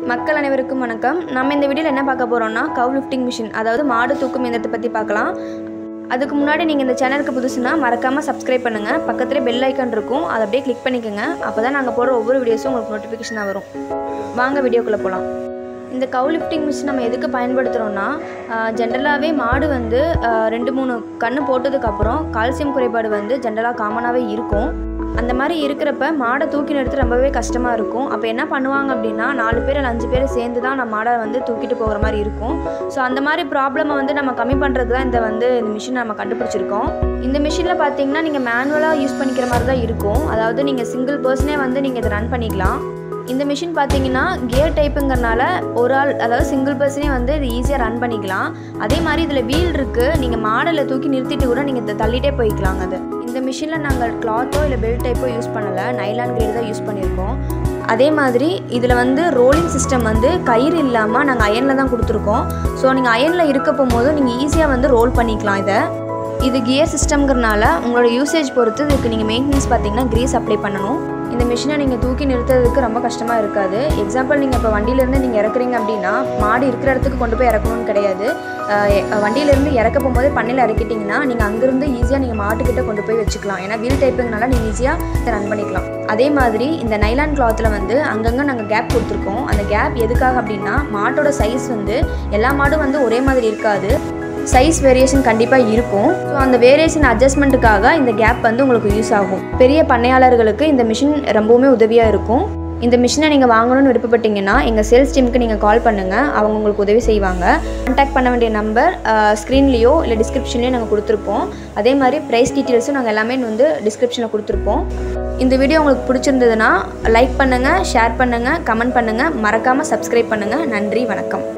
மக்கள் அனைவருக்கும் வணக்கம் நம்ம இந்த வீடியோவில் என்ன பார்க்க போகிறோம்னா கவ் லிஃப்டிங் மிஷின் அதாவது மாடு தூக்கும் இயந்திரத்தை பற்றி பார்க்கலாம் அதுக்கு முன்னாடி நீங்கள் இந்த சேனலுக்கு புதுசுனா மறக்காமல் சப்ஸ்கிரைப் பண்ணுங்கள் பக்கத்துலேயே பெல் ஐக்கான் இருக்கும் அதை அப்படியே கிளிக் பண்ணிக்கோங்க அப்போ தான் நாங்கள் போடுற ஒவ்வொரு வீடியோஸும் உங்களுக்கு நோட்டிஃபிகேஷனாக வரும் வாங்க வீடியோக்குள்ளே போகலாம் இந்த கவு லிஃப்டிங் மிஷின் நம்ம எதுக்கு பயன்படுத்துகிறோன்னா ஜென்ரலாகவே மாடு வந்து ஆஹ், ரெண்டு மூணு கன்று போட்டதுக்கப்புறம் கால்சியம் குறைபாடு வந்து ஜென்ரலாக காமனாகவே இருக்கும் அந்த மாதிரி இருக்கிறப்ப மாடை தூக்கி நிறுத்த ரொம்பவே கஷ்டமாக இருக்கும் அப்போ என்ன பண்ணுவாங்க அப்படின்னா நாலு பேர் இல்லை அஞ்சு பேர் சேர்ந்து தான் நம்ம மாடை வந்து தூக்கிட்டு போகிற மாதிரி இருக்கும் ஸோ அந்த மாதிரி ப்ராப்ளமை வந்து நம்ம கம்மி பண்ணுறது தான் இந்த வந்து இந்த மிஷின் நம்ம கண்டுபிடிச்சிருக்கோம் இந்த மிஷினில் பார்த்தீங்கன்னா நீங்கள் மேனுவலாக யூஸ் பண்ணிக்கிற மாதிரி தான் இருக்கும் அதாவது நீங்கள் சிங்கிள் பர்சனே வந்து நீங்கள் இதை ரன் பண்ணிக்கலாம் இந்த மிஷின் பார்த்தீங்கன்னா கியர் டைப்புங்கிறனால ஒரு ஆள் அதாவது சிங்கிள் பர்சனே வந்து இது ஈஸியாக ரன் பண்ணிக்கலாம் அதே மாதிரி இதில் வீல் இருக்குது நீங்கள் மாடலை தூக்கி நிறுத்திட்டு கூட நீங்கள் இதை தள்ளிட்டே போய்க்கலாங்க அது இந்த மிஷினில் நாங்கள் கிளாத்தோ இல்லை பெல்ட் டைப்போ யூஸ் பண்ணலை நைலான் கிரேட் தான் யூஸ் பண்ணியிருக்கோம் அதே மாதிரி இதில் வந்து ரோலிங் சிஸ்டம் வந்து கயிறு இல்லாமல் நாங்கள் அயனில் தான் கொடுத்துருக்கோம் ஸோ நீங்கள் அயனில் இருக்க போகும்போது நீங்கள் ஈஸியாக வந்து ரோல் பண்ணிக்கலாம் இதை இது கியர் சிஸ்டம்ங்கிறனால உங்களோட யூசேஜ் பொறுத்து இதுக்கு நீங்கள் மெயின்டெனன்ஸ் பார்த்தீங்கன்னா கிரீஸ் அப்ளை பண்ணணும் இந்த மிஷினை நீங்கள் தூக்கி நிறுத்துறதுக்கு ரொம்ப கஷ்டமாக இருக்காது எக்ஸாம்பிள் நீங்கள் இப்போ வண்டியிலேருந்து நீங்கள் இறக்குறீங்க அப்படின்னா மாடு இருக்கிற இடத்துக்கு கொண்டு போய் இறக்கணும்னு கிடையாது அஹ் எ- வண்டியிலேருந்து இறக்க போகும்போதே பண்ணையில் இறக்கிட்டிங்கன்னா நீங்கள் அங்கேருந்து ஈஸியாக நீங்கள் மாட்டுக்கிட்ட கொண்டு போய் வச்சுக்கலாம் ஏன்னா வீல் டைப்புங்கனால நீங்கள் ஈஸியாக ரன் பண்ணிக்கலாம் அதே மாதிரி இந்த நைலான் கிளாத்தில் வந்து அங்கங்கே நாங்கள் கேப் கொடுத்துருக்கோம் அந்த கேப் எதுக்காக அப்படின்னா மாட்டோட சைஸ் வந்து எல்லா மாடும் வந்து ஒரே மாதிரி இருக்காது சைஸ் வேரியேஷன் கண்டிப்பாக இருக்கும் ஸோ அந்த வேரியேஷன் அட்ஜஸ்ட்மெண்ட்டுக்காக இந்த கேப் வந்து உங்களுக்கு யூஸ் ஆகும் பெரிய பண்ணையாளர்களுக்கு இந்த மிஷின் ரொம்பவுமே உதவியாக இருக்கும் இந்த மிஷினை நீங்கள் வாங்கணும்னு விருப்பப்பட்டீங்கன்னா எங்கள் சேல்ஸ் டீமுக்கு நீங்கள் கால் பண்ணுங்கள் அவங்க உங்களுக்கு உதவி செய்வாங்க கான்டாக்ட் பண்ண வேண்டிய நம்பர் ஸ்க்ரீன்லேயோ இல்லை டிஸ்கிரிப்ஷன்லேயோ நாங்கள் கொடுத்துருப்போம் அதே மாதிரி ப்ரைஸ் டீட்டெயில்ஸும் நாங்கள் எல்லாமே வந்து டிஸ்கிரிப்ஷனில் கொடுத்துருப்போம் இந்த வீடியோ உங்களுக்கு பிடிச்சிருந்ததுன்னா லைக் பண்ணுங்கள் ஷேர் பண்ணுங்கள் கமெண்ட் பண்ணுங்கள் மறக்காமல் சப்ஸ்கிரைப் பண்ணுங்கள் நன்றி வணக்கம்